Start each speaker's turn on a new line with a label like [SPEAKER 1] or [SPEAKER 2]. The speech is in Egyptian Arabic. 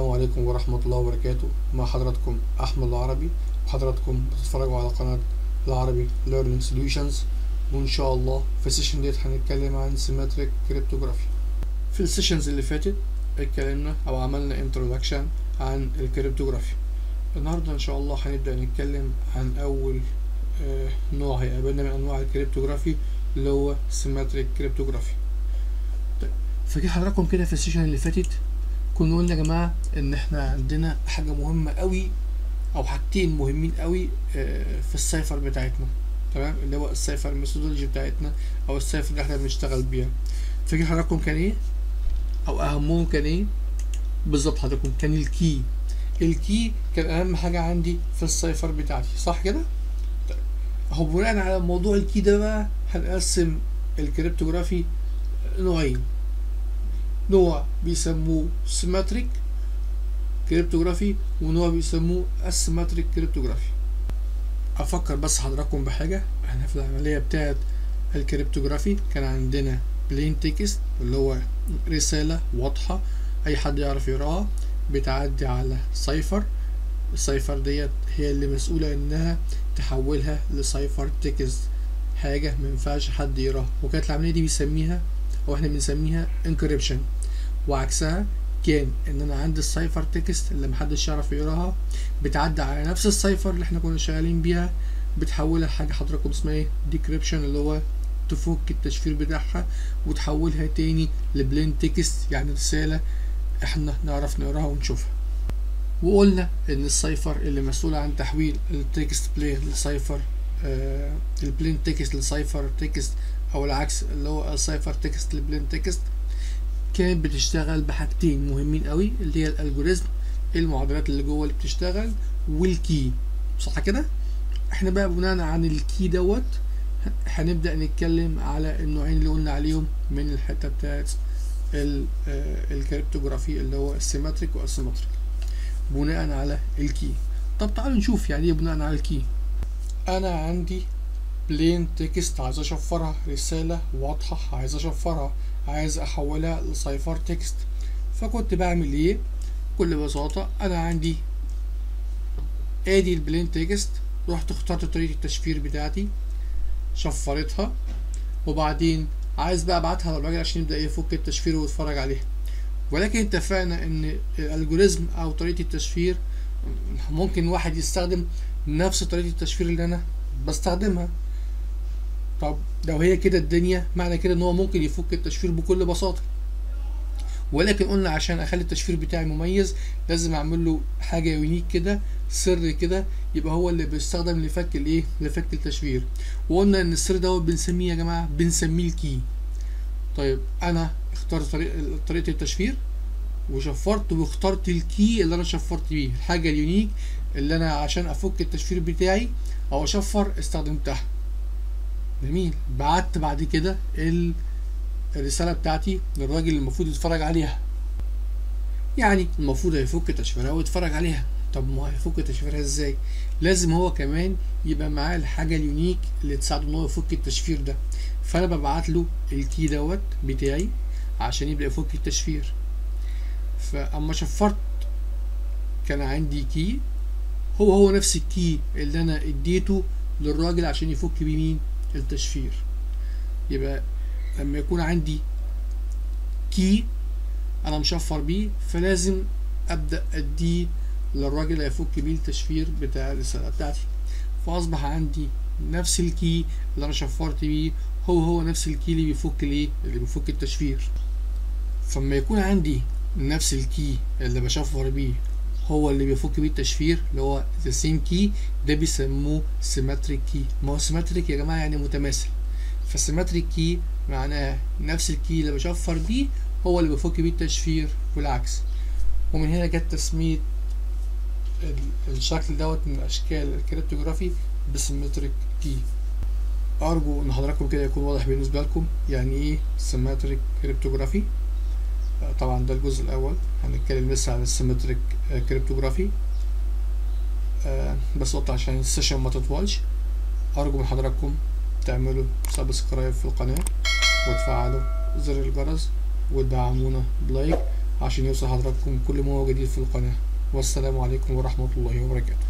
[SPEAKER 1] السلام عليكم ورحمة الله وبركاته مع حضراتكم أحمد العربي وحضراتكم بتتفرجوا على قناة العربي Learning Solutions وإن شاء الله في السيشن ديت هنتكلم عن Symmetric Cryptography في السيشنز اللي فاتت اتكلمنا أو عملنا Introduction عن الكريبتوغرافي النهاردة إن شاء الله هنبدأ نتكلم عن أول آه، نوع هيقابلنا من أنواع الكريبتوغرافي اللي هو Symmetric Cryptography طيب فاكر حضراتكم كده في السيشن اللي فاتت كنا قلنا يا جماعه ان احنا عندنا حاجه مهمه قوي او حاجتين مهمين قوي آه، في السايفر بتاعتنا تمام اللي هو السايفر ميثودولوجي بتاعتنا او السايفر اللي احنا بنشتغل بيها فاكر حضراتكم كان ايه او اهمهم كان ايه بالظبط حضراتكم كان الكي الكي كان اهم حاجه عندي في السايفر بتاعتي صح كده طيب اهو بناء على موضوع الكي ده بقى هنقسم الكريبتوغرافي نوعين نوع بيسموه سيمتريك كريبتوغرافي ونوع بيسموه اسيمتريك كريبتوغرافي افكر بس حضراتكم بحاجه احنا في العمليه بتاعه الكريبتوغرافي كان عندنا بلين تكست اللي هو رساله واضحه اي حد يعرف يقراها بتعدي على سايفر السايفر ديت هي اللي مسؤوله انها تحولها لسايفر تكست حاجه ما ينفعش حد يقراها وكانت العمليه دي بيسميها او احنا بنسميها انكريبشن وعكسها كان ان انا عندي السايفر تكست اللي محدش يعرف يقراها بتعدي على نفس السايفر اللي احنا كنا شغالين بيها بتحولها لحاجه حضراتكم اسمها ايه ديكريبشن اللي هو تفك التشفير بتاعها وتحولها تاني لبلين تكست يعني رساله احنا نعرف نقراها ونشوفها وقلنا ان السايفر اللي مسؤول عن تحويل التكست بلين لسايفر آه البلين تكست لسايفر تكست او العكس اللي هو السايفر تكست لبلين تكست كانت بتشتغل بحاجتين مهمين قوي اللي هي الالجوريزم المعادلات اللي جوه اللي بتشتغل والكي صح كده احنا بقى بناء عن الكي دوت هنبدا نتكلم على النوعين اللي قلنا عليهم من الحته بتاعت الكريبتوغرافي اللي هو السيمتريك والاسيمتريك بناء على الكي طب تعالوا نشوف يعني ايه بناء على الكي انا عندي بلين تكست عايز اشفرها رسالة واضحة عايز اشفرها عايز احولها لسايفر تكست فكنت بعمل ايه بكل بساطة انا عندي ادي البلين تكست رحت اخترت طريقة التشفير بتاعتي شفرتها وبعدين عايز بقى ابعتها للراجل عشان يبدأ يفك التشفير ويتفرج عليها ولكن اتفقنا ان الالجوريزم او طريقة التشفير ممكن واحد يستخدم نفس طريقة التشفير اللي انا بستخدمها طب لو هي كده الدنيا معنى كده ان هو ممكن يفك التشفير بكل بساطه ولكن قلنا عشان اخلي التشفير بتاعي مميز لازم اعمل له حاجه يونيك كده سر كده يبقى هو اللي بيستخدم لفك الايه لفك التشفير وقلنا ان السر دوت بنسميه يا جماعه بنسميه الكي طيب انا اخترت طريق طريقه التشفير وشفرت واخترت الكي اللي انا شفرت بيه الحاجه اليونيك اللي انا عشان افك التشفير بتاعي او اشفر استخدمتها جميل بعت بعد كده الرساله بتاعتي للراجل اللي المفروض يتفرج عليها يعني المفروض هيفك تشفيرها ويتفرج عليها طب ما هيفك تشفيرها ازاي لازم هو كمان يبقى معاه الحاجه اليونيك اللي تساعده ان هو يفك التشفير ده فانا ببعت له الكي دوت بتاعي عشان يبدا يفك التشفير فاما شفرت كان عندي كي هو هو نفس الكي اللي انا اديته للراجل عشان يفك بيه مين التشفير يبقى لما يكون عندي كي انا مشفر بيه فلازم ابدا اديه للراجل اللي هيفك بيه التشفير بتاع الرساله بتاعتي فاصبح عندي نفس الكي اللي انا شفرت بيه هو هو نفس الكي اللي بيفك الايه اللي بيفك التشفير فلما يكون عندي نفس الكي اللي بشفر بيه هو اللي بيفك بيه التشفير اللي هو ذا سيم كي ده بيسموه سيمتريك كي ما هو سيمتريك يا جماعه يعني متماثل فالسيمتريك كي معناها نفس الكي اللي بشفر بيه هو اللي بيفك بيه التشفير والعكس ومن هنا جت تسمية الشكل دوت من اشكال الكريبتوغرافي بسيمتريك كي ارجو ان حضراتكم كده يكون واضح بالنسبه لكم يعني ايه سيمتريك كريبتوغرافي طبعا ده الجزء الاول هنتكلم لسه عن السيمتريك كريبتوغرافي آه بس قلت عشان السيشن ما تطولش ارجو من حضراتكم تعملوا سبسكرايب في القناه وتفعلوا زر الجرس وتدعمونا بلايك عشان يوصل حضراتكم كل ما هو جديد في القناة والسلام عليكم ورحمة الله وبركاته